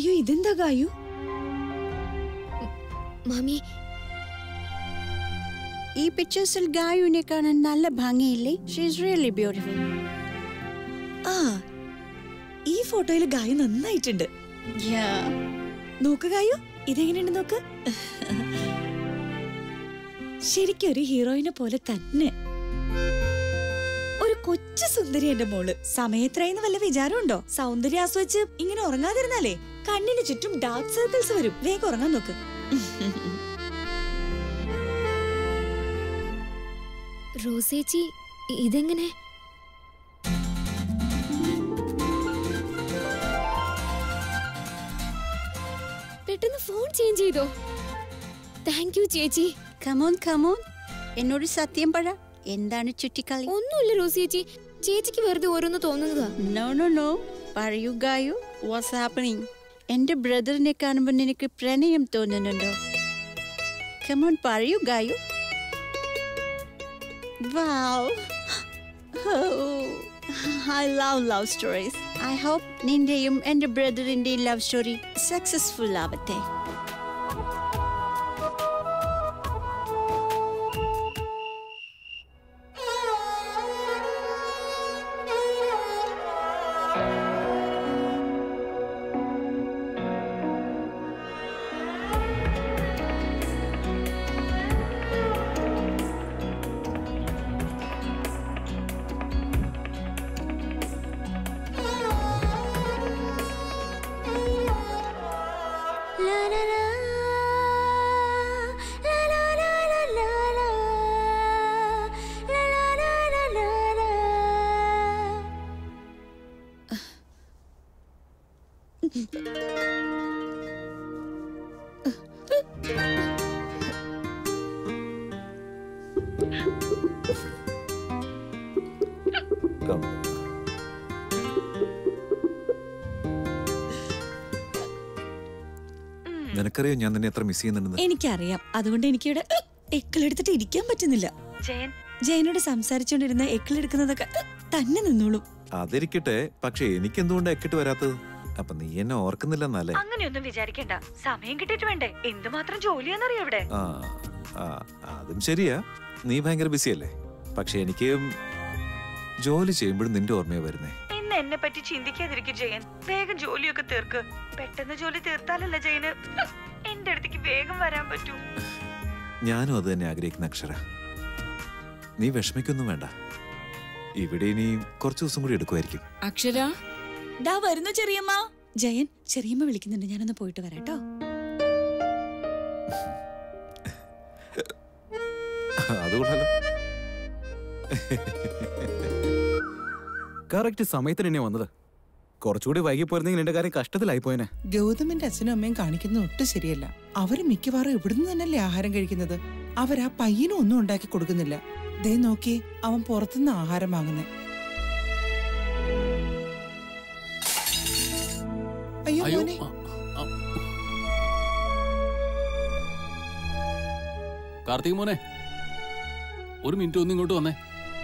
അയ്യോ ഇതെന്താ ഗായു മാമി ഈ പിക്ചേഴ്സിൽ ഗായുവിനെ കാണാൻ നല്ല ഭംഗിയില്ലേ ഷീസ് റിയലി ബ്യൂട്ടിഫുൾ ആ ഈ ഫോട്ടോയിൽ ഗായു നന്നായിട്ടുണ്ട് നോക്ക് ഗായു ഇതെങ്ങനെയുണ്ട് നോക്ക് ശരിക്കും ഒരു ഹീറോയിനെ പോലെ തന്നെ ഒരു കൊച്ചു സുന്ദരി എന്റെ മോള് സമയത്രയെന്ന് വല്ല വിചാരമുണ്ടോ സൗന്ദര്യം ആസ്വദിച്ച് ഇങ്ങനെ ഉറങ്ങാതിരുന്നാലേ കണ്ണിന് ചുറ്റും ഡാർക്ക് സർക്കിൾസ് വരും വേഗം ഉറങ്ങാൻ നോക്ക് റോസേച്ചി ഇതെങ്ങനെ പെട്ടെന്ന് ഫോൺ ചേഞ്ച് ചെയ്തോ താങ്ക് യു ചേച്ചി കമോൺ കമോൺ എന്നോട് സത്യം പറ എന്താണ് ചുറ്റിക്കളി ഒന്നുമില്ല റോസേച്ചി ചേച്ചിക്ക് വെറുതെ ഓരോന്ന് തോന്നുന്നതാ നോ നോ നോ പറയൂ ഗായു വാട്സ് ഹാപ്പനിങ് എന്റെ ബ്രദറിനെ കാണുമ്പോൾ നിനക്ക് പ്രണയം തോന്നുന്നുണ്ടോ കമോൺ പറയൂ Gayu Wow. Oh, I love love stories. I hope നിന്റെയും എന്റെ ബ്രദറിന്റെയും ലവ് സ്റ്റോറി സക്സസ്ഫുൾ ആവട്ടെ നിനക്കറിയോ ഞാൻ നിന്നെ എത്ര മിസ് ചെയ്യുന്നുണ്ടെന്ന് എനിക്കറിയാം അതുകൊണ്ട് എനിക്കിവിടെ എക്കിളെടുത്തിട്ട് ഇരിക്കാൻ പറ്റുന്നില്ല ജയൻ ജയനോട് സംസാരിച്ചോണ്ടിരുന്ന എക്കിളെടുക്കുന്നതൊക്കെ തന്നെ നിന്നോളൂ അതിരിക്കട്ടെ പക്ഷെ എനിക്ക് എന്തുകൊണ്ട് എക്കിട്ട് വരാത്തത് അപ്പൊ നീ എന്നെ ഓർക്കുന്നില്ലെന്നല്ലേ അങ്ങനെയൊന്നും വിചാരിക്കണ്ട സമയം കിട്ടിയിട്ട് വേണ്ടേ എന്തുമാത്രം ജോലിയാന്നറിയോ ഇവിടെ ആ ആ അതും ശരിയാ നീ ഭയങ്കര ബിസിയല്ലേ പക്ഷെ എനിക്ക് ജോലി ചെയ്യുമ്പോഴും നിന്റെ ഓർമ്മയാ വരുന്നേ ഇന്ന് എന്നെ പറ്റി ചിന്തിക്കാതിരിക്കും ജയൻ വേഗം ജോലിയൊക്കെ തീർക്ക് പെട്ടെന്ന് ജോലി തീർത്താലല്ല ജയന് എന്റെ അടുത്തേക്ക് വേഗം വരാൻ പറ്റൂ ഞാനും അത് തന്നെ ആഗ്രഹിക്കുന്ന അക്ഷര നീ വിഷമിക്കൊന്നും വേണ്ട ഇവിടെ ഇനി കുറച്ചു ദിവസം കൂടി എടുക്കുമായിരിക്കും അക്ഷര ദാ വരുന്നു ചെറിയമ്മ ജയൻ ചെറിയമ്മ വിളിക്കുന്നുണ്ട് ഞാനൊന്ന് പോയിട്ട് വരാട്ടോ അതുകൊണ്ടല്ലോ കറക്റ്റ് സമയത്തിന് തന്നെ വന്നത് കുറച്ചുകൂടി വൈകി പോയിരുന്നെങ്കിൽ എന്റെ കാര്യം കഷ്ടത്തിലായി പോയനെ ഗൗതമിന്റെ അച്ഛനും അമ്മയും കാണിക്കുന്നത് ഒട്ടും ശരിയല്ല അവര് മിക്കവാറും ഇവിടുന്ന് തന്നെയല്ലേ ആഹാരം കഴിക്കുന്നത് അവരാ പയ്യനും ഒന്നും ഉണ്ടാക്കി കൊടുക്കുന്നില്ല ദേ നോക്കി അവൻ പുറത്തുനിന്ന് ആഹാരം വാങ്ങുന്നേ അയ്യോ അയ്യോ മോനെ ആ, ആ. കാർത്തിക് മോനെ ഒരു മിനിറ്റ് ഒന്ന് ഇങ്ങോട്ട് വന്നേ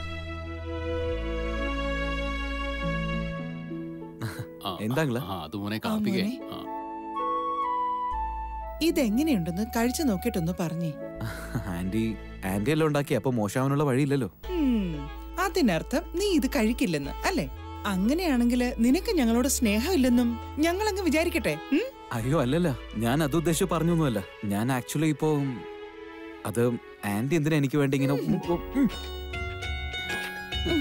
ആ, എന്താ അങ്കിളെ? ആ അത് മോനെ കാർത്തികേ മോനെ. ആ. ഇതെങ്ങനെയുണ്ടെന്ന് കഴിച്ചു നോക്കിയിട്ടൊന്ന് പറഞ്ഞേ ആന്റി ആന്റി എല്ലാം ഉണ്ടാക്കി അപ്പൊ മോശമാവാനുള്ള വഴിയില്ലല്ലോ ഉം, അതിനർത്ഥം നീ ഇത് കഴിക്കില്ലെന്ന് അല്ലേ അങ്ങനെയാണെങ്കിൽ നിനക്ക് ഞങ്ങളോട് സ്നേഹമില്ലെന്നും ഞങ്ങൾ അങ്ങ് വിചാരിക്കട്ടെ ഉം? അയ്യോ അല്ലല്ല ഞാൻ അത് ഉദ്ദേശിച്ച് പറഞ്ഞൊന്നുമല്ല ഞാൻ ആക്ച്വലി ഇപ്പോ അത് ആന്റി എന്തിനാ എനിക്ക് വേണ്ടി ഇങ്ങനെ ഉം, ഉം, ഉം.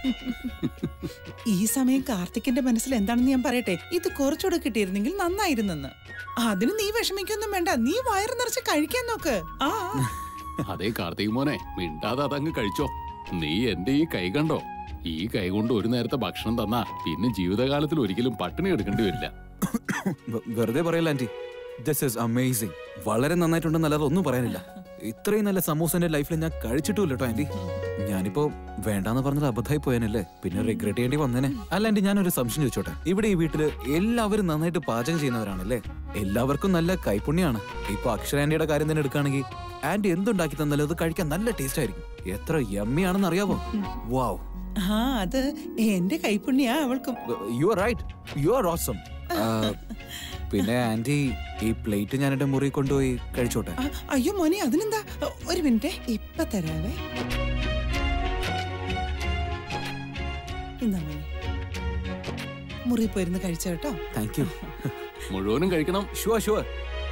ഈ സമയം കാർത്തിക്കിന്റെ മനസ്സിൽ എന്താണെന്ന് ഞാൻ പറയട്ടെ ഇത് കുറച്ചുകൂടെ കിട്ടിയിരുന്നെങ്കിൽ നന്നായിരുന്നെന്ന് അതിന് നീ വിഷമിക്കൊന്നും വേണ്ട നീ വയറ് നിറച്ച് കഴിക്കാൻ നോക്ക് ആ അതേ കാർത്തിക് മോനെ മിണ്ടാതെ അതങ്ങ് കഴിച്ചോ നീ എന്റെ ഈ കൈ കണ്ടോ ഈ കൈ കൊണ്ട് ഒരു നേരത്തെ ഭക്ഷണം തന്നാ പിന്നെ ജീവിതകാലത്തിൽ ഒരിക്കലും പട്ടിണി എടുക്കേണ്ടി വരില്ല വെ- വെറുതെ പറയല്ല ആന്റി ദിസ് ഇസ് അമേസിംഗ് വളരെ നന്നായിട്ടുണ്ടെന്നല്ലാതെ ഒന്നും പറയാനില്ല ഇത്രയും നല്ല സമൂസ എന്റെ ലൈഫിൽ ഞാൻ കഴിച്ചിട്ടുമില്ല കേട്ടോ ആന്റി ഞാനിപ്പോ വേണ്ടാന്ന് പറഞ്ഞത് അബദ്ധമായി പോയാനല്ലേ പിന്നെ റിഗ്രറ്റ് ചെയ്യേണ്ടി വന്നേനെ അല്ല ആന്റി ഞാനൊരു സംശയം ചോദിച്ചോട്ടെ ഇവിടെ ഈ വീട്ടില് എല്ലാവരും നന്നായിട്ട് പാചകം ചെയ്യുന്നവരാണല്ലേ എല്ലാവർക്കും നല്ല കൈപുണ്യാണ് ഇപ്പൊ അക്ഷര ആന്റിയുടെ കാര്യം തന്നെ എടുക്കുകയാണെങ്കിൽ ആന്റി എന്തുണ്ടാക്കി തന്നാലും അത് കഴിക്കാൻ നല്ല ടേസ്റ്റ് ആയിരിക്കും എത്ര യമ്മിയാണെന്ന് അറിയാവോ വാവ് ആ അത് എന്റെ കൈപ്പുണ്യാ അവൾക്കും you are right you are awesome പിന്നെ ആന്റി ഈ പ്ലേറ്റ് ഞാൻ എന്റെ മുറി കൊണ്ടുപോയി കഴിച്ചോട്ടെ ആ, അയ്യോ മോനെ അതിനെന്താ ഒരു മിനിറ്റ് ഇപ്പൊ തരാവേ എന്താ മോനെ മുറി പോയിരുന്ന് കഴിച്ച കേട്ടോ താങ്ക് യു മുഴുവനും കഴിക്കണം ഷുവർ ഷുവർ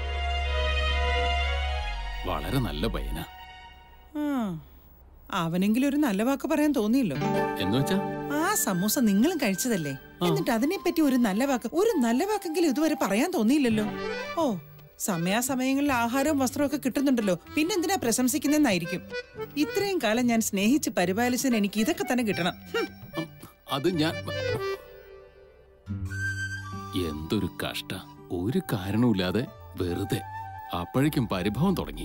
വളരെ നല്ല പയ്യനാ ആ അവനെങ്കിലും ഒരു നല്ല വാക്ക് പറയാൻ തോന്നിയല്ലോ എന്ന് വെച്ചാ ആ സമൂസ നിങ്ങളും കഴിച്ചതല്ലേ എന്നിട്ട് അതിനെപ്പറ്റി ഒരു നല്ല വാക്ക് ഒരു നല്ല വാക്കെങ്കിലും ഇതുവരെ പറയാൻ തോന്നിയില്ലല്ലോ ഓ സമയാസമയങ്ങളിൽ ആഹാരവും വസ്ത്രവും ഒക്കെ കിട്ടുന്നുണ്ടല്ലോ പിന്നെന്തിനാ പ്രശംസിക്കുന്നെന്നായിരിക്കും ഇത്രയും കാലം ഞാൻ സ്നേഹിച്ച് പരിപാലിച്ചതിന് എനിക്ക് ഇതൊക്കെ തന്നെ കിട്ടണം ഹും. ഉം, അത് ഞാൻ എന്തൊരു കഷ്ട ഒരു കാരണവുമില്ലാതെ വെറുതെ അപ്പോഴേക്കും പരിഭവം തുടങ്ങി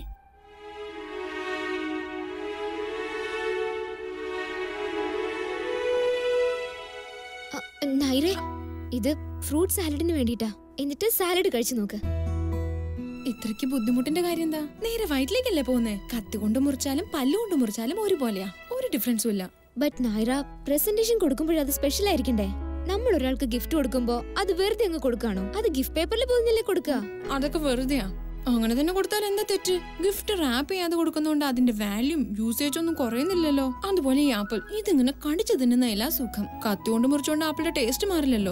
അ, നൈറേ ഇത് ഫ്രൂട്ട് സാലഡിന് വേണ്ടിട്ടാ എന്നിട്ട് സാലഡ് കഴിച്ചു നോക്ക് ഇത്രയ്ക്ക് ബുദ്ധിമുട്ടിന്റെ കാര്യം എന്താ നേരെ വയറ്റിലേക്കല്ലേ പോകുന്നേ കത്തി കൊണ്ട് മുറിച്ചാലും പല്ലുകൊണ്ട് മുറിച്ചാലും ഒരുപോലെയാ ഒരു ഡിഫറൻസും ഇല്ല ബട്ട് നൈറ പ്രസന്റേഷൻ കൊടുക്കുമ്പോൾ അത് സ്പെഷ്യൽ ആയിരിക്കണ്ടേ നമ്മൾ ഒരാൾക്ക് ഗിഫ്റ്റ് കൊടുക്കുമ്പോ അത് വെറുതെ അങ്ങ് കൊടുക്കാണോ അത് ഗിഫ്റ്റ് പേപ്പറിൽ പോന്നല്ലേ കൊടുക്കുക അതൊക്കെ വെറുതെയാ അങ്ങനെ തന്നെ കൊടുത്താൽ എന്താ തെറ്റ് ഗിഫ്റ്റ് റാപ്പ് ചെയ്യാതെ കൊടുക്കുന്നതുകൊണ്ട് അതിന്റെ വാല്യൂം യൂസേജ് ഒന്നും കുറയുന്നില്ലല്ലോ അതുപോലെ ഈ ആപ്പിൾ ഇതിങ്ങനെ കടിച്ചു തിന്നുന്ന എല്ലാ സുഖം കത്തി കൊണ്ട് മുറിച്ചുകൊണ്ട് ആപ്പിളിന്റെ ടേസ്റ്റ് മാറില്ലല്ലോ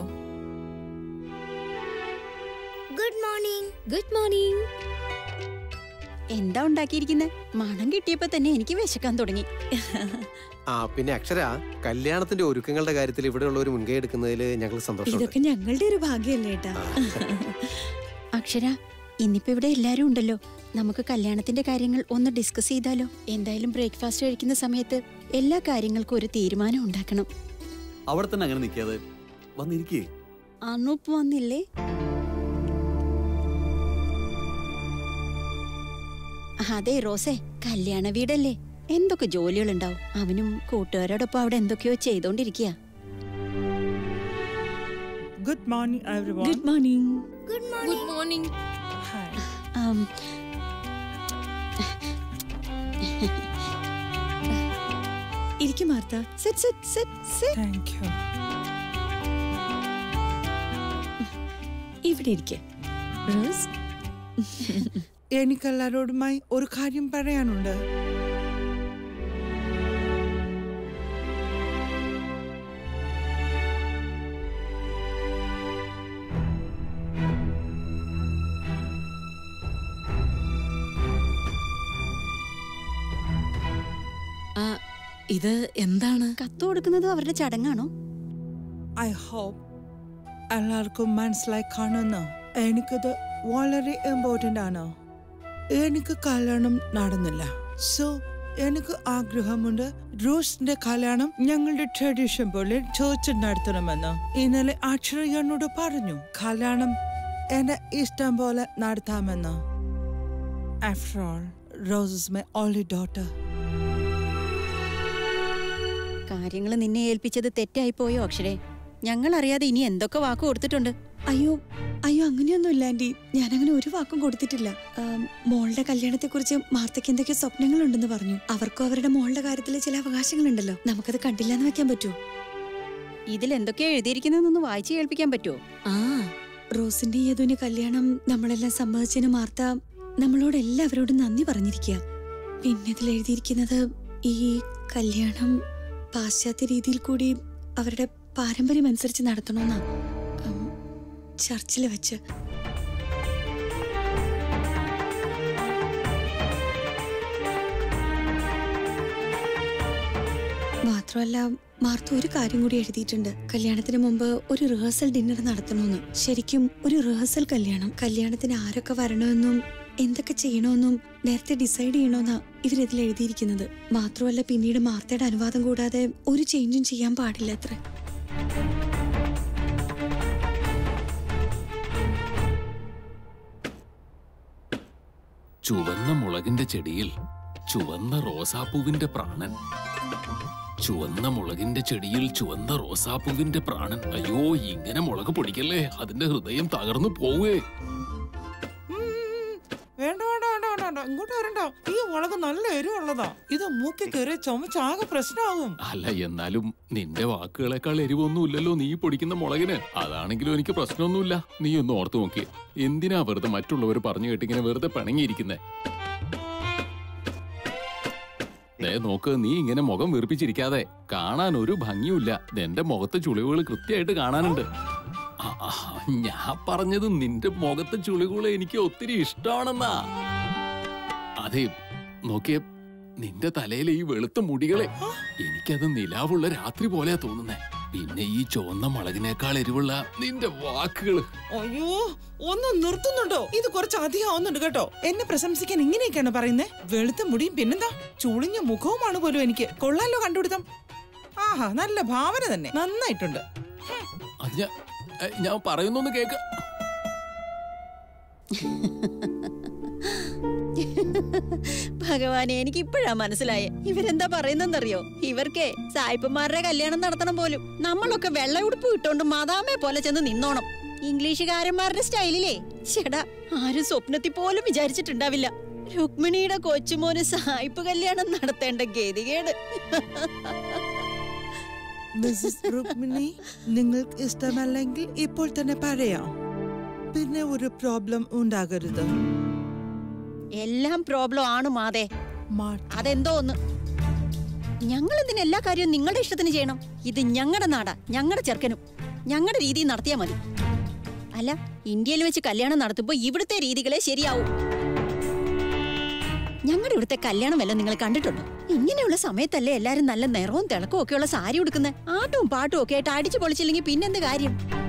ഗുഡ് മോർണിംഗ് ഗുഡ് മോർണിംഗ് എന്താ ഉണ്ടാക്കിയിരിക്കുന്നത് മണം കിട്ടിയപ്പോ തന്നെ എനിക്ക് വിശക്കാൻ തുടങ്ങി ആ പിന്നെ അക്ഷര കല്യാണത്തിന്റെ ഒരുക്കങ്ങളുടെ കാര്യത്തിൽ ഇവിടെയുള്ള ഒരു മുൻകൈ എടുക്കുന്നതിൽ ഞങ്ങൾ സന്തോഷമുണ്ട് ഇതൊക്കെ ഞങ്ങളുടെ ഒരു ഭാഗ്യമല്ലേ ഏട്ടാ അക്ഷര ഇന്നിപ്പോ ഇവിടെ എല്ലാരും ഉണ്ടല്ലോ നമുക്ക് കല്യാണത്തിന്റെ കാര്യങ്ങൾ ഒന്ന് ഡിസ്കസ് ചെയ്താലോ എന്തായാലും ബ്രേക്ക്ഫാസ്റ്റ് കഴിക്കുന്ന സമയത്ത് എല്ലാ കാര്യങ്ങൾക്കും ഒരു തീരുമാനം ഉണ്ടാക്കണം അവിടെ തന്നെ അങ്ങനെ നിൽക്കാതെ വന്നിരിക്കേ അനൂപ്പ് വന്നില്ലേ അതെ റോസേ കല്യാണ വീടല്ലേ എന്തൊക്കെ ജോലികളുണ്ടാവും അവനും കൂട്ടുകാരോടൊപ്പം അവിടെ എന്തൊക്കെയോ ചെയ്തോണ്ടിരിക്കുക good morning everyone good morning good morning ഇരിക്കും Martha set set set set thank you ഇവിടെ ഇരിക്കെ റോസ് എനിക്കെല്ലാരോടുമായി ഒരു കാര്യം പറയാനുണ്ട് ഇത് എന്താണ് കത്ത് കൊടുക്കുന്നത് അവരുടെ ചടങ്ങാണോ ഐ ഹോപ്പ് എല്ലാവർക്കും മനസ്സിലായി കാണുന്നു എനിക്കത് വളരെ ഇമ്പോർട്ടൻ്റ് ആണ് എനിക്ക് കല്യാണം നടന്നില്ല സോ എനിക്ക് ആഗ്രഹമുണ്ട് റോസിന്റെ കല്യാണം ഞങ്ങളുടെ ട്രഡീഷൻ പോലെ ചോദിച്ച് നടത്തണമെന്ന് ഇന്നലെ അക്ഷര എന്നോട് പറഞ്ഞു കല്യാണം എന്റെ ഇഷ്ടം പോലെ നടത്താമെന്ന് after all Rose is my only daughter കാര്യങ്ങൾ നിന്നെ ഏൽപ്പിച്ചത് തെറ്റായി പോയോ അക്ഷരേ ഞങ്ങൾ അറിയാതെ ഇനി എന്തൊക്കെ വാക്ക് കൊടുത്തിട്ടുണ്ട് അയ്യോ അയ്യോ അങ്ങനെയൊന്നുമില്ല ആന്റി ഞാൻ അങ്ങനെ ഒരു വാക്കും കൊടുത്തിട്ടില്ല ആം, മോളുടെ കല്യാണത്തെ കുറിച്ച് മാർത്തയ്ക്ക് എന്തൊക്കെയോ സ്വപ്നങ്ങളുണ്ടെന്ന് പറഞ്ഞു അവർക്കും അവരുടെ മോളുടെ കാര്യത്തിൽ ചില അവകാശങ്ങളുണ്ടല്ലോ നമുക്കത് കണ്ടില്ല എന്ന് വെക്കാൻ പറ്റുമോ ഇതിൽ എന്തൊക്കെയാ എഴുതിയിരിക്കുന്നതെന്നൊന്ന് വായിച്ചു കേൾപ്പിക്കാൻ പറ്റുമോ ആ റോസിന്റെ യദുവിന് കല്യാണം നമ്മളെല്ലാം സമ്മതിച്ചതിന് മാർത്ത നമ്മളോട് എല്ലാവരോടും നന്ദി പറഞ്ഞിരിക്കുക പിന്നെ ഇതിൽ എഴുതിയിരിക്കുന്നത് ഈ കല്യാണം പാശ്ചാത്യ രീതിയിൽ കൂടി അവരുടെ പാരമ്പര്യം അനുസരിച്ച് നടത്തണമെന്നാ ഉം, ചർച്ചിൽ വെച്ച് മാത്രമല്ല മാർത്ത ഒരു കാര്യം കൂടി എഴുതിയിട്ടുണ്ട് കല്യാണത്തിന് മുമ്പ് ഒരു റിഹേഴ്സൽ ഡിന്നർ നടത്തണമെന്ന് ശരിക്കും ഒരു റിഹേഴ്സൽ കല്യാണം കല്യാണത്തിന് ആരൊക്കെ വരണമെന്നും എന്തൊക്കെ ചെയ്യണമെന്നും നേരത്തെ ഡിസൈഡ് ചെയ്യണമെന്നാ ഇവരിതിൽ എഴുതിയിരിക്കുന്നത് മാത്രമല്ല പിന്നീട് മാർത്തയുടെ അനുവാദം കൂടാതെ ഒരു ചേഞ്ചും ചെയ്യാൻ പാടില്ല അത്ര ചുവന്ന മുളകിന്റെ ചെടിയിൽ ചുവന്ന റോസാപ്പൂവിന്റെ പ്രാണൻ ചുവന്ന മുളകിന്റെ ചെടിയിൽ ചുവന്ന റോസാപ്പൂവിന്റെ പ്രാണൻ അയ്യോ ഇങ്ങനെ മുളക് പൊടിക്കല്ലേ അതിന്റെ ഹൃദയം തകർന്നു പോവേ വേണ്ട വേണ്ട വേണ്ട വേണ്ട വേണ്ട ഇങ്ങോട്ട് വരണ്ട ഈ മുളക് നല്ല എരിവുള്ളതാ ഇത് മൂക്കി കയറി ചുമച്ചാകെ പ്രശ്നമാകും അല്ല എന്നാലും നിന്റെ വാക്കുകളെക്കാൾ എരിവൊന്നുമില്ലല്ലോ നീ പൊടിക്കുന്ന മുളകിന് അതാണെങ്കിലും എനിക്ക് പ്രശ്നമൊന്നുമില്ല നീ ഒന്ന് ഓർത്തു നോക്കിയേ എന്തിനാ വെറുതെ മറ്റുള്ളവർ പറഞ്ഞു കേട്ടിങ്ങനെ വെറുതെ പിണങ്ങിയിരിക്കുന്നേ ദേ നോക്ക് നീ ഇങ്ങനെ മുഖം വീർപ്പിച്ചിരിക്കാതെ കാണാൻ ഒരു ഭംഗിയുമില്ല എന്റെ മുഖത്തെ ചുളിവുകൾ കൃത്യമായിട്ട് കാണാനുണ്ട് ആ, ആ, ഞാൻ പറഞ്ഞത് നിന്റെ മുഖത്തെ ചുളിവുകൾ എനിക്ക് ഒത്തിരി ഇഷ്ടമാണെന്നാ അതെ നോക്കിയേ നിന്റെ തലയിലെ ഈ വെളുത്ത മുടികളെ എനിക്കത് നിലാവുള്ള രാത്രി പോലെയാ തോന്നുന്നേ പിന്നെ ഈ ചുവന്ന മുളകിനേക്കാൾ എരിവുള്ള നിന്റെ വാക്കുകൾ അയ്യോ ഒന്ന് നിർത്തുന്നുണ്ടോ ഇത് കുറച്ച് അധികം ആവുന്നുണ്ട് കേട്ടോ എന്നെ പ്രശംസിക്കാൻ ഇങ്ങനെയൊക്കെയാണ് പറയുന്നത് വെളുത്ത മുടിയും പിന്നെന്താ ചുളിഞ്ഞ മുഖവുമാണ് പോലും എനിക്ക് കൊള്ളാലോ കണ്ടുപിടുത്തം ആഹാ നല്ല ഭാവന തന്നെ നന്നായിട്ടുണ്ട് അത് ഞാൻ ഏ, ഞാൻ പറയുന്നൊന്ന് കേക്ക് ഭഗവാനെ എനിക്ക് ഇപ്പോഴാ മനസ്സിലായേ ഇവരെന്താ പറയുന്നെന്നറിയോ ഇവർക്കേ സായിപ്പന്മാരുടെ കല്യാണം നടത്തണം പോലും നമ്മളൊക്കെ വെള്ള ഉടുപ്പ് ഇട്ടോണ്ട് മദാമെ പോലെ ചെന്ന് നിന്നോണം ഇംഗ്ലീഷുകാരന്മാരുടെ സ്റ്റൈലിലേ ചേടാ ആരും സ്വപ്നത്തിൽ പോലും വിചാരിച്ചിട്ടുണ്ടാവില്ല രുക്മിണിയുടെ കൊച്ചുമോന് സായിപ്പ് കല്യാണം നടത്തേണ്ട ഗതികേട് മിസ്സസ് രുക്മിണി നിങ്ങൾക്ക് ഇഷ്ടമല്ലെങ്കിൽ ഇപ്പോൾ തന്നെ പറയാം പിന്നെ ഒരു പ്രോബ്ലം ഉണ്ടാകരുത് എല്ലാം പ്രോബ്ലം ആണ് മാതേ അതെന്തോ ഒന്ന് ഞങ്ങൾ എന്തിന് എല്ലാ കാര്യവും നിങ്ങളുടെ ഇഷ്ടത്തിന് ചെയ്യണം ഇത് ഞങ്ങളുടെ നാടാ ഞങ്ങളുടെ ചെറുക്കനും ഞങ്ങളുടെ രീതിയിൽ നടത്തിയാ മതി അല്ല ഇന്ത്യയിൽ വെച്ച് കല്യാണം നടത്തുമ്പോ ഇവിടുത്തെ രീതികളെ ശരിയാവും ഞങ്ങളുടെ ഇവിടുത്തെ കല്യാണം വല്ലതും നിങ്ങൾ കണ്ടിട്ടുണ്ടോ ഇങ്ങനെയുള്ള സമയത്തല്ലേ എല്ലാരും നല്ല നിറവും തിളക്കവും ഒക്കെയുള്ള സാരി ഉടുക്കുന്നത് ആട്ടവും പാട്ടും ഒക്കെ ആയിട്ട് അടിച്ചു പൊളിച്ചില്ലെങ്കിൽ പിന്നെന്ത് കാര്യം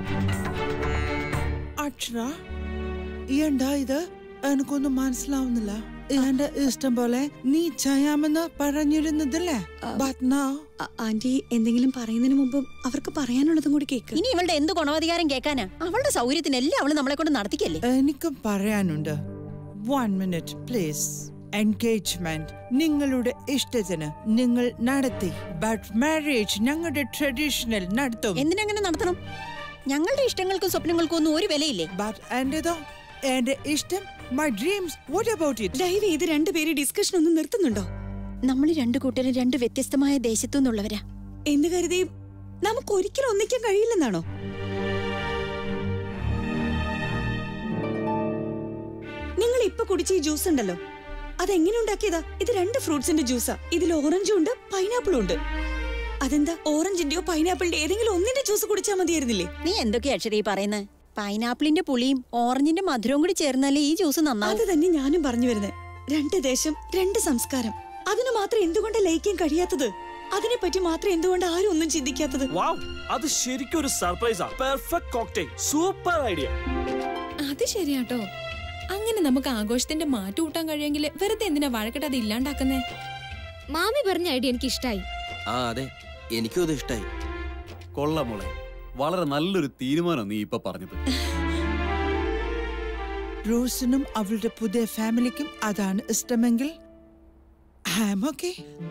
അക്ഷര എന്താ ഇത് എനിക്കൊന്നും മനസ്സിലാവുന്നില്ല എന്റെ ഇഷ്ടം പോലെ നീ ചെയ്യാമെന്ന് പറഞ്ഞിരുന്നതല്ലേ But now- ആന്റി എന്തെങ്കിലും പറയുന്നതിന് മുമ്പ് അവർക്ക് പറയാനുള്ളതും കൂടി കേക്ക് ഇനി ഇവളുടെ എന്ത് ഗുണവധികാരം കേൾക്കാനാ അവളുടെ സൗകര്യത്തിനെല്ലാം അവള് നമ്മളെ കൊണ്ട് നടത്തിക്കല്ലേ എനിക്കും പറയാനുണ്ട് വൺ മിനിറ്റ് പ്ലീസ് എൻഗേജ്മെന്റ് നിങ്ങളുടെ ഇഷ്ടത്തിന് നിങ്ങൾ നടത്തി ബട്ട് മാരേജ് ഞങ്ങളുടെ ട്രഡീഷണൽ നടത്തും എന്തിനങ്ങനെ നടത്തണം ഞങ്ങളുടെ ഇഷ്ടങ്ങൾക്കും സ്വപ്നങ്ങൾക്കും ഒന്നും ഒരു വിലയില്ലേ ബട്ട് എന്റേതോ എന്റെ ഇഷ്ടം my dreams what about it ദയവ് ചെയ്ത് രണ്ടുപേര് ഡിസ്കഷൻ ഒന്ന് നിർത്തുന്നുണ്ടോ നമ്മൾ രണ്ടു കൂട്ടരും രണ്ട് വ്യത്യസ്തമായ ദേശത്തു നിന്നുള്ളവരാ എന്ന് കരുതി നമുക്ക് ഒരിക്കലും ഒന്നിക്കാൻ കഴിയില്ലെന്നാണോ നിങ്ങൾ ഇപ്പൊ കുടിച്ച ഈ ജ്യൂസ് ഉണ്ടല്ലോ അതെങ്ങനെ ഉണ്ടാക്കിയതാ ഇത് രണ്ട് ഫ്രൂട്ട്സിന്റെ ജ്യൂസാ ഇതിൽ ഓറഞ്ചും ഉണ്ട് പൈനാപ്പിളും ഉണ്ട് അതെന്താ ഓറഞ്ചിന്റെയോ പൈനാപ്പിളിന്റെ ഏതെങ്കിലും ഒന്നിന്റെ ജ്യൂസ് കുടിച്ചാൽ മതിയായിരുന്നില്ലേ നീ എന്തൊക്കെയാ അക്ഷരീ പറയുന്നത് പൈനാപ്പിളിന്റെ പുളിയും ഓറഞ്ചിന്റെ മധുരവും കൂടി ചേർന്നാലേ ഈ ജ്യൂസ് അത് നന്നാവും തന്നെ ഞാനും പറഞ്ഞു വരുന്നത് രണ്ട് ദേശം രണ്ട് സംസ്കാരം അതിനു മാത്രം എന്തുകൊണ്ട് ലയിക്കാൻ കഴിയാത്തത് അതിനെപ്പറ്റി മാത്രം എന്തുകൊണ്ട് ആരും ഒന്നും ചിന്തിക്കാത്തത് വാവ് അത് ശരിക്കും ഒരു സർപ്രൈസാ പെർഫെക്റ്റ് കോക്ടെയിൽ സൂപ്പർ ഐഡിയ അത് ശരിയാട്ടോ അങ്ങനെ നമുക്ക് ആഘോഷത്തിന്റെ മാറ്റം കൂട്ടാൻ കഴിയെങ്കിൽ വെറുതെ എന്തിനാ വഴക്കിട്ട് അത് ഇല്ലാണ്ടാക്കുന്നേ മാമി പറഞ്ഞ ഐഡിയ എനിക്ക് ഇഷ്ടായി ആ അതെ എനിക്കും അത് ഇഷ്ടായി കൊള്ളാം മോളെ വളരെ നല്ലൊരു തീരുമാനം നീ ഇപ്പൊ പറഞ്ഞത് റോസിനും അവളുടെ പുതിയ ഫാമിലിക്കും അതാണ് ഇഷ്ടമെങ്കിൽ ഐ ആം ഓക്കെ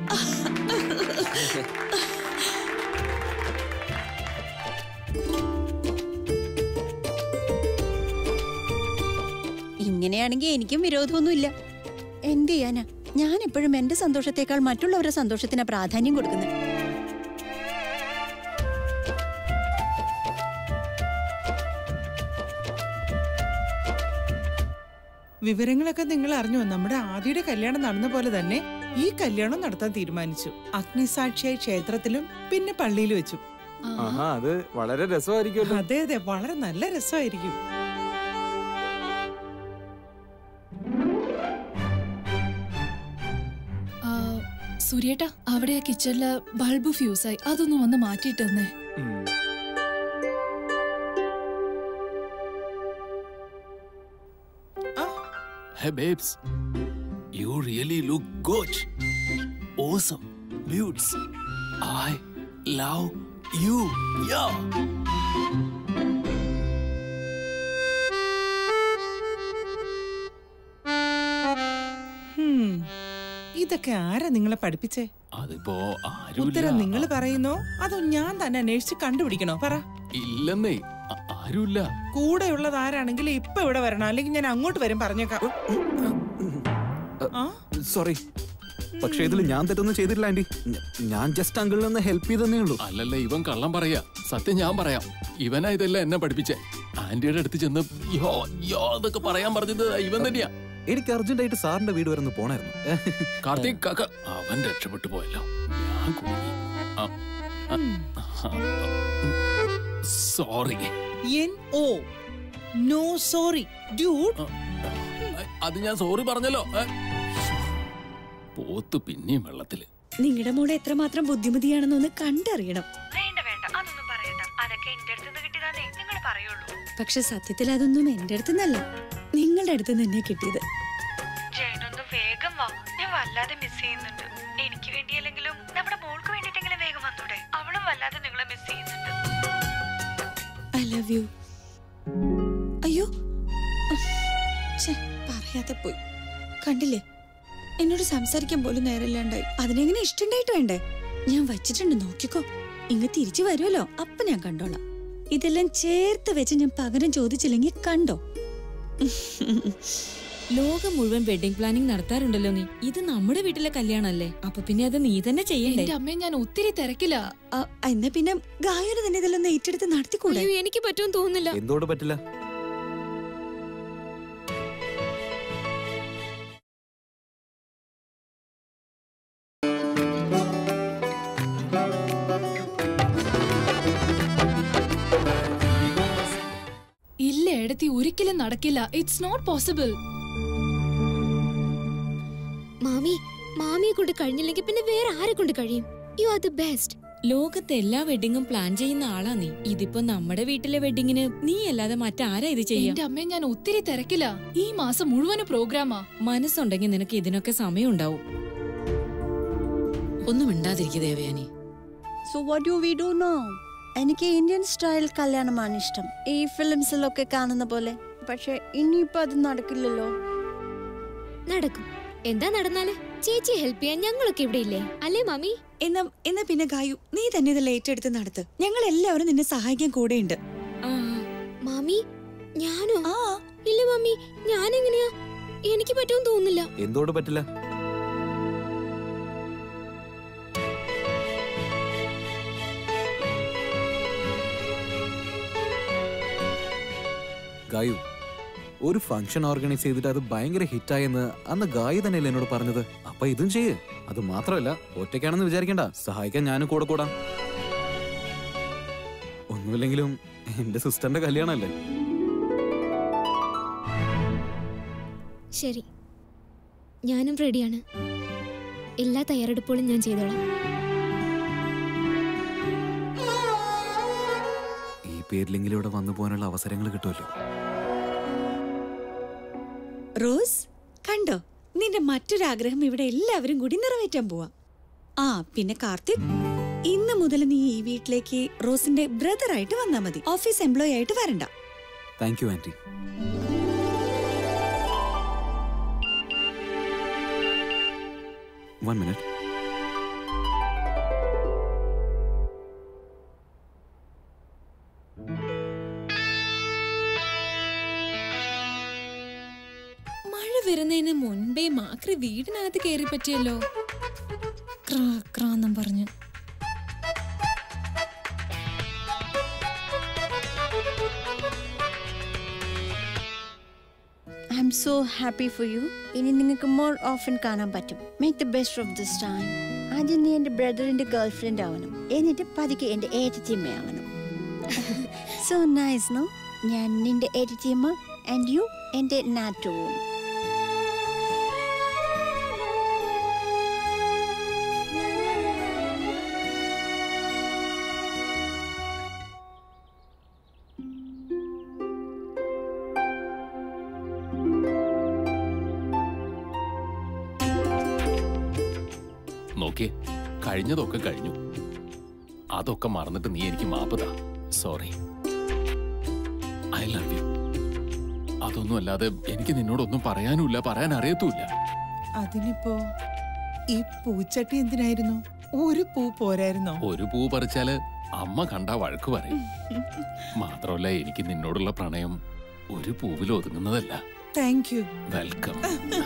ഇങ്ങനെയാണെങ്കിൽ എനിക്കും വിരോധമൊന്നുമില്ല എന്ത് ചെയ്യാനാ ഞാൻ എപ്പോഴും എന്റെ സന്തോഷത്തെക്കാൾ മറ്റുള്ളവരുടെ സന്തോഷത്തിന് പ്രാധാന്യം കൊടുക്കുന്നത് വിവരങ്ങളൊക്കെ നിങ്ങൾ അറിഞ്ഞു നമ്മുടെ ആദ്യയുടെ കല്യാണം നടന്ന പോലെ തന്നെ ഈ കല്യാണം നടത്താൻ തീരുമാനിച്ചു അഗ്നിസാക്ഷിയായി ക്ഷേത്രത്തിലും പിന്നെ പള്ളിയിൽ വെച്ചു ആഹാ അത് വളരെ രസമായിരിക്കുമല്ലോ അതെ അതെ വളരെ നല്ല രസമായിരിക്കും സുരേട്ടാ അവിടെ കിച്ചണില് ബൾബ് ഫ്യൂസായി അതൊന്ന് വന്ന് മാറ്റിയിട്ടെന്നേ Hey babes, you really look good. Awesome. Beauts. I love you. Yeah. ഹും. ഇതൊക്കെ ആരാ നിങ്ങളെ പഠിപ്പിച്ചേ അതിപ്പോ ഉത്തരം ആരുമില്ല നിങ്ങൾ പറയുന്നോ അതോ ഞാൻ തന്നെ അന്വേഷിച്ച് കണ്ടുപിടിക്കണോ പറ ഇല്ലെന്നേ ആ- ആരുമില്ല കൂടെയുള്ളത് ആരാണെങ്കിലും ഇപ്പൊ ഇവിടെ വരണം അല്ലെങ്കിൽ ഞാൻ അങ്ങോട്ട് വരും പറഞ്ഞേക്കാം സോറി പക്ഷെ ഇതിൽ ഞാൻ തെറ്റൊന്നും ചെയ്തിട്ടില്ല ആന്റി ഞ- ഞാൻ ജസ്റ്റ് അങ്കിളിൽ നിന്ന് ഹെൽപ്പ് ചെയ്തേ ഉള്ളൂ അല്ലല്ല ഇവൻ കള്ളം പറയാ സത്യം ഞാൻ പറയാം ഇവനാ ഇതെല്ലാം എന്നെ പഠിപ്പിച്ചേ ആന്റിയുടെ അടുത്ത് ചെന്ന് യോ യോ എന്നൊക്കെ പറയാൻ പറഞ്ഞത് ഇവൻ തന്നെയാ എനിക്ക് അർജന്റ് ആയിട്ട് സാറിന്റെ വീട് വരെ ഒന്ന് പോണായിരുന്നു കാർത്തിക് കാക്ക അവൻ രക്ഷപ്പെട്ടു പോയല്ലോ ഞാൻ കുടുങ്ങി സോറി എൻ ഓ നോ സോറി ഡ്യൂഡ് അത് ഞാൻ സോറി പറഞ്ഞല്ലോ ഏ? പോത്ത് പിന്നെയും വെള്ളത്തില് നിങ്ങളുടെ മോളെ എത്രമാത്രം ബുദ്ധിമതിയാണെന്നൊന്ന് കണ്ടറിയണം വേണ്ട വേണ്ട അതൊന്നും പറയണ്ട അതൊക്കെ എന്റെ അടുത്തുനിന്ന് കിട്ടിയതാന്നേ നിങ്ങൾ പറയുള്ളൂ പക്ഷെ സത്യത്തിൽ അതൊന്നും എന്റെ അടുത്തുനിന്നല്ല നിങ്ങളുടെ അടുത്ത് തന്നെ കിട്ടിയത് ജയനൊന്ന് വേഗം വാ ഞാൻ വല്ലാതെ മിസ് ചെയ്യുന്നുണ്ട് എനിക്ക് വേണ്ടിയല്ലെങ്കിലും നമ്മുടെ മോൾക്ക് വേണ്ടിട്ടെങ്കിലും വേഗം വന്നൂടെ അവളും വല്ലാതെ നിങ്ങളെ മിസ് ചെയ്യുന്നുണ്ട് ഐ ലവ് യു അയ്യോ ഛെ, പറയാതെ പോയി കണ്ടില്ലേ എന്നോട് സംസാരിക്കാൻ പോലും നേരമില്ലാണ്ടായി അതിനെങ്ങനെ ഇഷ്ടണ്ടായിട്ട് വേണ്ടേ ഞാൻ വച്ചിട്ടുണ്ട് നോക്കിക്കോ ഇങ്ങ് തിരിച്ചു വരുമല്ലോ അപ്പൊ ഞാൻ കണ്ടോളാം ഇതെല്ലാം ചേർത്ത് വെച്ച് ഞാൻ പകരം ചോദിച്ചില്ലെങ്കിൽ കണ്ടോ ലോകം മുഴുവൻ വെഡിങ് പ്ലാനിങ് നടത്താറുണ്ടല്ലോ നീ ഇത് നമ്മുടെ വീട്ടിലെ കല്യാണല്ലേ അപ്പൊ പിന്നെ അത് നീ തന്നെ ചെയ്യണ്ടേ എന്റെ അമ്മയെ ഞാൻ ഒത്തിരി തിരക്കില്ല എന്നാ പിന്നെ ഗായന തന്നെ ഇതെല്ലാം ഏറ്റെടുത്ത് നടത്തിക്കൂടെ അയ്യോ എനിക്ക് പറ്റുമെന്ന് തോന്നുന്നില്ല എന്തുകൊണ്ട് പറ്റില്ല ഇല്ല എടത്തി ഒരിക്കലും നടക്കില്ല ഇറ്റ്സ് നോട്ട് പോസിബിൾ മാമി മാമിയെ കൊണ്ട് കഴിഞ്ഞില്ലെങ്കിൽ പിന്നെ വേറെ ആരെ കൊണ്ട് കഴിയും യു ആർ ദ ബെസ്റ്റ് ലോകത്തെ എല്ലാ വെഡിങ്ങും പ്ലാൻ ചെയ്യുന്ന ആളാ നീ ഇതിപ്പോ നമ്മുടെ വീട്ടിലെ വെഡിങ്ങിന് നീ അല്ലാതെ മറ്റാരാ ഇത് ചെയ്യാ എന്റെ അമ്മയെ ഞാൻ ഒത്തിരി തിരക്കില്ല ഈ മാസം മുഴുവനും പ്രോഗ്രാമാ മനസ്സുണ്ടെങ്കിൽ നിനക്ക് ഇതിനൊക്കെ സമയം ഉണ്ടാവും ഒന്നും മിണ്ടാതിരിക്കുക Devayani so what you we do no എനിക്ക് ഇന്ത്യൻ സ്റ്റൈൽ കല്യാണമാണ് ഇഷ്ടം ഈ ഫിലിംസിലൊക്കെ കാണുന്ന പോലെ പക്ഷെ ഇനിയിപ്പോ അത് നടക്കില്ലല്ലോ നടക്കും എന്താ നടന്നാല് ചേച്ചി ഹെൽപ്പ് ചെയ്യാൻ ഞങ്ങളൊക്കെ ഇവിടെ ഇല്ലേ അല്ലേ മാമി എന്നാ എന്നാ പിന്നെ ഗായു നീ തന്നെ ഇത് ഏറ്റെടുത്ത് നടത്ത് ഞങ്ങൾ എല്ലാവരും നിന്നെ സഹായിക്കാൻ കൂടെയുണ്ട് മാമി ഞാനോ ഇല്ല മാമി ഞാൻ എങ്ങനെയാ എനിക്ക് പറ്റുമെന്ന് തോന്നുന്നില്ല എന്തുകൊണ്ട് പറ്റില്ല ഗായു ഒരു ഫംഗ്ഷൻ ഓർഗനൈസ് ചെയ്തിട്ട് അത് ഭയങ്കര ഹിറ്റായെന്ന് അന്ന് ഗായു തന്നെയല്ലേ എന്നോട് പറഞ്ഞത് അപ്പൊ ഇതും ചെയ്യ് അത് മാത്രമല്ല ഒറ്റയ്ക്കാണെന്ന് വിചാരിക്കണ്ട സഹായിക്കാൻ ഞാനും കൂടെ കൂടാം ഒന്നുമില്ലെങ്കിലും എന്റെ സിസ്റ്ററിന്റെ കല്യാണമല്ലേ ശരി ഞാനും റെഡിയാണ് എല്ലാ തയ്യാറെടുപ്പുകളും ഞാൻ ചെയ്തോളാം ഈ പേരിലെങ്കിലും ഇവിടെ വന്നു പോകാനുള്ള അവസരങ്ങൾ കിട്ടുമല്ലോ റോസ് കണ്ടോ നിന്റെ മറ്റൊരാഗ്രഹം ഇവിടെ എല്ലാവരും കൂടി നിറവേറ്റാൻ പോവാ ആ പിന്നെ കാർത്തിക് ഇന്ന് മുതൽ നീ ഈ വീട്ടിലേക്ക് റോസിന്റെ ബ്രദർ ആയിട്ട് വന്നാ മതി ഓഫീസ് എംപ്ലോയി ആയിട്ട് വരണ്ട thank you aunty one minute മഴ വരുന്നതിന് മുൻപേ മാക്രി വീടിനകത്ത് കയറി പറ്റിയല്ലോ ക്രാ ക്രാന്നും പറഞ്ഞു I am so happy for you ഇനി നിങ്ങൾക്ക് മോർ ഓഫൻ കാണാൻ പറ്റും make the best of this time ആദ്യം നീ എൻ്റെ ബ്രദറിന്റെ ഗേൾ ഫ്രണ്ട് ആവണം എന്നിട്ട് പതുക്കെ എൻ്റെ ഏറ്റത്തിയമ്മ ആവണം സോ നൈസ് നോ ഞാൻ നിന്റെ ഏറ്റത്തിയമ്മ ആൻഡ് യു എൻ്റെ നാറ്റവും നോക്കിയേ കഴിഞ്ഞതൊക്കെ കഴിഞ്ഞു അതൊക്കെ മറന്നിട്ട് നീ എനിക്ക് മാപ്പ് താ സോറി ഐ ലവ് യു അതൊന്നും അല്ലാതെ എനിക്ക് നിന്നോടൊന്നും പറയാനുമില്ല പറയാൻ അറിയത്തുമില്ല അതിനിപ്പോ ഈ പൂച്ചട്ടി എന്തിനായിരുന്നു ഒരു പൂ പോരായിരുന്നോ ഒരു പൂ പറിച്ചാല് അമ്മ കണ്ടാ വഴക്ക് പറയും മാത്രമല്ല എനിക്ക് നിന്നോടുള്ള പ്രണയം ഒരു പൂവിൽ ഒതുങ്ങുന്നതല്ല താങ്ക് യു വെൽക്കം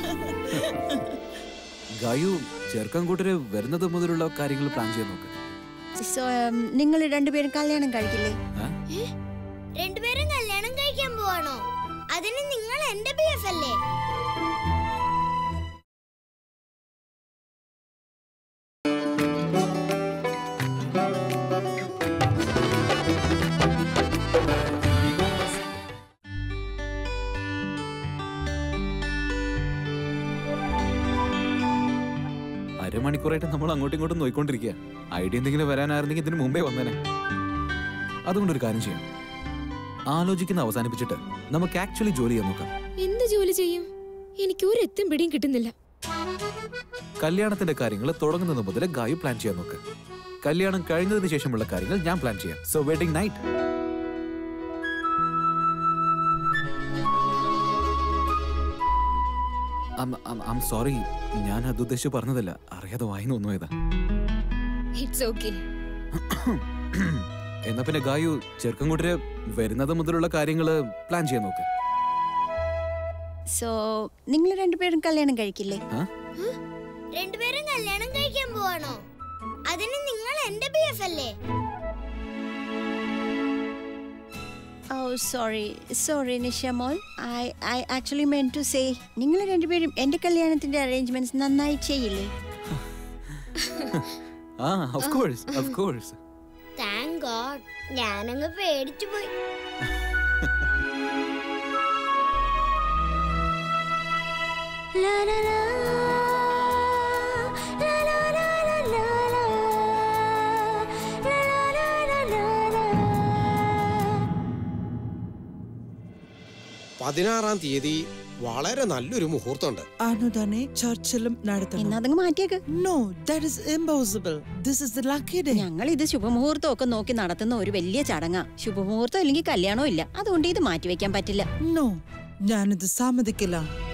ഗായു ചെറുക്കം കൂട്ടര് വരുന്നത് മുതലുള്ള കാര്യങ്ങൾ പ്ലാൻ ചെയ്യാൻ നോക്ക് സോ നിങ്ങൾ രണ്ടുപേരും കല്യാണം കഴിക്കില്ലേ രണ്ടുപേരും കല്യാണം കഴിക്കാൻ പോവാണോ അതിന് നിങ്ങൾ എന്റെ ബി എഫ് അല്ലേ അരമണിക്കൂറായിട്ട് നമ്മൾ അങ്ങോട്ടും ഇങ്ങോട്ടും നോയിക്കൊണ്ടിരിക്കുക ഐഡിയ എന്തെങ്കിലും വരാനായിരുന്നെങ്കിൽ ഇതിന് മുമ്പേ വന്നേനെ അതുകൊണ്ടൊരു കാര്യം ചെയ്യാം ആലോചിക്കുന്ന അവസാനിപ്പിച്ചിട്ട് നമുക്ക് ആക്ച്വലി ജോലി ചെയ്യാൻ നോക്കാം എന്ത് ജോലി ചെയ്യും എനിക്ക് ഒരു എത്തും പിടിയും കിട്ടുന്നില്ല കല്യാണത്തിന്റെ കാര്യങ്ങൾ തുടങ്ങുന്നത് മുതൽ ഗായു പ്ലാൻ ചെയ്യാൻ നോക്ക് കല്യാണം കഴിഞ്ഞതിന് ശേഷമുള്ള കാര്യങ്ങൾ ഞാൻ പ്ലാൻ ചെയ്യാം so wedding night I'm sorry ഞാൻ അത് ഉദ്ദേശിച്ച് പറഞ്ഞതല്ല അറിയാതെ വായിന്ന് ഒന്നും ഇതാ ഇറ്റ്സ് ഓക്കെ എന്നാ പിന്നെ ഗായു ചെറുക്കം കൂട്ടര് വരുന്നത് മുതലുള്ള കാര്യങ്ങൾ പ്ലാൻ ചെയ്യാൻ നോക്ക് സോ നിങ്ങൾ രണ്ടുപേരും കല്യാണം കഴിക്കില്ലേ ആ? രണ്ടുപേരും കല്യാണം കഴിക്കാൻ പോവാണോ അതിന് നിങ്ങൾ എന്റെ ബി എഫ് അല്ലേ ഓ സോറി സോറി നിഷമോൾ I I actually mean to say നിങ്ങൾ രണ്ടുപേരും എൻ്റെ കല്യാണത്തിന്റെ അറേഞ്ച്മെന്റ്സ് നന്നായി ചെയ്യില്ലേ ആ of course of course thank God ഞാനങ്ങ് പേടിച്ചു പോയി ലാ, ലാ, ലാ. ലാ, ലാ, ലാ, ലാ, ലാ, ലാ. ലാ, ലാ, ലാ, ലാ, ലാ, ലാ. പതിനാറാം തീയതി വളരെ നല്ലൊരു മുഹൂർത്തമുണ്ട് അനുദാനെ ചർച്ചിലും നടത്തണം എന്നതങ്ങ് മാറ്റിയേക്ക് no that is impossible this is the lucky day ഞങ്ങൾ ഇത് ശുഭമുഹൂർത്തം ഒക്കെ നോക്കി നടത്തുന്ന ഒരു വലിയ ചടങ്ങാ ശുഭമുഹൂർത്തം ഇല്ലെങ്കിൽ കല്യാണവും ഇല്ല അതുകൊണ്ട് ഇത് മാറ്റിവെക്കാൻ പറ്റില്ല നോ ഞാനിത് സമ്മതിക്കില്ല